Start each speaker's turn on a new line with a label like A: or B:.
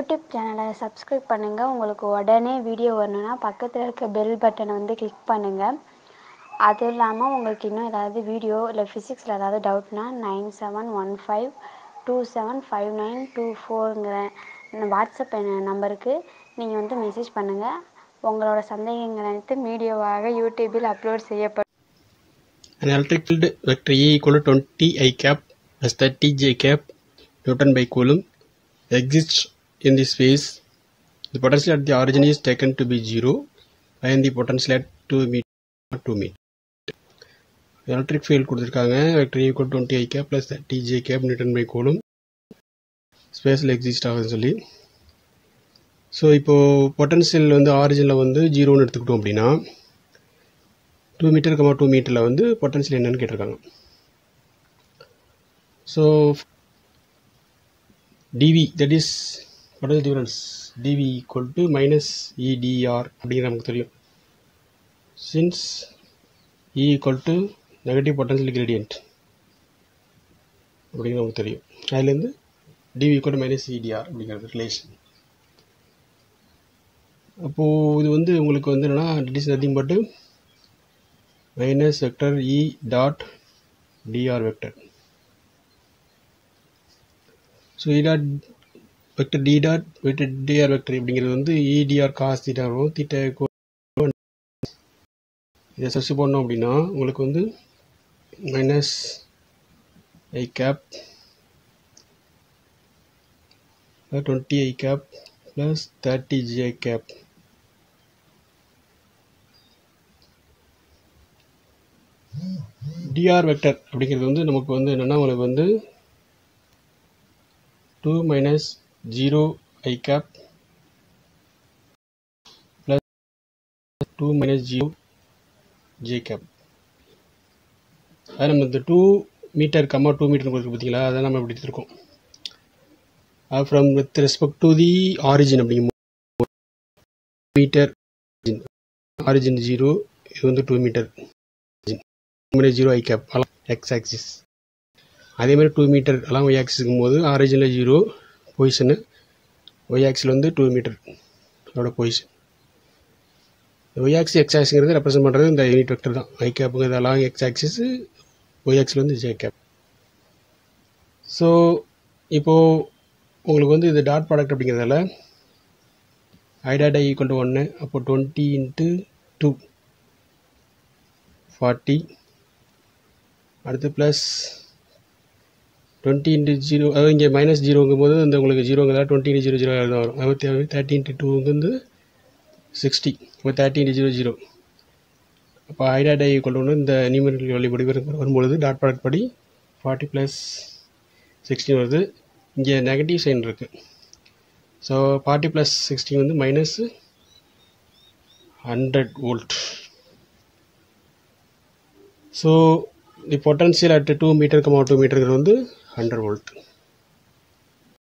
A: YouTube சேனலை subscribe பண்ணுங்கள் உங்களுக்கு உடனே வீடியோ வரணுன்னா பக்கத்தில் இருக்க பெல் பட்டனை வந்து கிளிக் பண்ணுங்கள் அதுவும் இல்லாமல் உங்களுக்கு இன்னும் ஏதாவது வீடியோ இல்லை ஃபிசிக்ஸில் ஏதாவது டவுட்னா nine seven one five two seven five nine two ஃபோருங்கிற வாட்ஸ்அப் நம்பருக்கு நீங்கள் வந்து மெசேஜ் பண்ணுங்கள் உங்களோட சந்தேகங்கள் அனைத்து வீடியோவாக யூடியூபில் அப்லோட் செய்யப்படும்
B: An electric field vector E equal to 20 I cap plus 30 J cap Newton by Coulomb exists in this space. The potential at the origin is taken to be zero and the potential at 2 meter 2 meter. Electric field கொடுத்துருக்காங்க vector equal twenty i cap plus thirty j cap newton by கோலும் ஸ்பேஸில் exist ஆகுதுன்னு சொல்லி so இப்போது potential வந்து ஆரிஜினில் வந்து ஜீரோன்னு எடுத்துக்கிட்டோம் அப்படின்னா டூ மீட்டர் கமா டூ மீட்டரில் வந்து பொட்டன்ஷியல் என்னன்னு கேட்டிருக்காங்க so dV that is what is difference dV equal to minus E dr அப்படிங்கிற நமக்கு தெரியும் since E equal to negative potential gradient அப்படிங்கிற நமக்கு தெரியும் அதுலேருந்து dV equal to minus E dr அப்படிங்கிறது ரிலேஷன் அப்போது இது வந்து உங்களுக்கு வந்து என்னென்னா it is nothing but minus vector E dot dr vector. So E dot vector D dot vector dr vector அப்படிங்கிறது வந்து E dr cos theta வரும் theta இதை சப்ஸ்டி பண்ணோம் அப்படின்னா உங்களுக்கு வந்து minus i cap twenty i cap plus thirty j i cap dr vector அப்படிங்கிறது வந்து நமக்கு வந்து என்னென்னா உங்களுக்கு வந்து two minus zero i cap plus two minus zero j cap அது நம்ம இந்த two metre comma two metre கொடுத்து பார்த்தீங்களா அதை நம்ம இப்படி எடுத்துருக்கோம் from with respect to the origin அப்படிங்கும் மீட்டர் ஆரிஜின் ஜீரோ இது வந்து two metre metre zero i cap along x axis அதே மாதிரி டூ மீட்டர் அலாம் ஒய் ஆக்சிஸுக்கும் போது ஆரிஜினில் ஜீரோ பொசிஷனு ஒய் ஆக்சில் வந்து டூ மீட்டர் அதோட பொசிஷன் ஒய் ஆக்சி எக்ஸ் ஆக்ஸுங்கிறது ரெப்ரசென்ட் பண்ணுறது இந்த யூனிட் வெக்டர் தான் ஐ கேப்புங்கிறது அலாம் எக்ஸ் ஆக்சிஸ் ஒய் ஆக்சில் வந்து ஜே கேப் ஸோ இப்போது உங்களுக்கு வந்து இது டாட் ப்ராடக்ட் அப்படிங்கிறதால i dot i equal to ஒன்று அப்போ டுவெண்ட்டி இன்ட்டு டூ ஃபார்ட்டி அடுத்து ப்ளஸ் டுவெண்ட்டி இன்ட்டு ஜீரோ அதாவது இங்கே மைனஸ் ஜீரோங்கும் போது இந்த உங்களுக்கு ஜீரோங்கிறதா டுவெண்ட்டி இன்ட்டு ஜீரோ ஜீரோ தான் வரும் அறுபத்தி தேர்ட்டி இன்ட்டு டூங்கிறது சிக்ஸ்டி இப்போ தேர்ட்டி இன்ட்டு ஜீரோ ஜீரோ அப்போ ஐடாட் ஐ கொண்டு வந்து இந்த நியூமரிக்கல் வழிபடி வரும் வரும்பொழுது டாட் ப்ராடக்ட் படி ஃபார்ட்டி ப்ளஸ் சிக்ஸ்டீன் வருது இங்கே நெகட்டிவ் சைன் இருக்குது ஸோ ஃபார்ட்டி ப்ளஸ் சிக்ஸ்டீன் வந்து minus hundred volt so the potential at two metre comma two மீட்டருங்கிறது வந்து ஹண்ட்ரட் வோல்ட்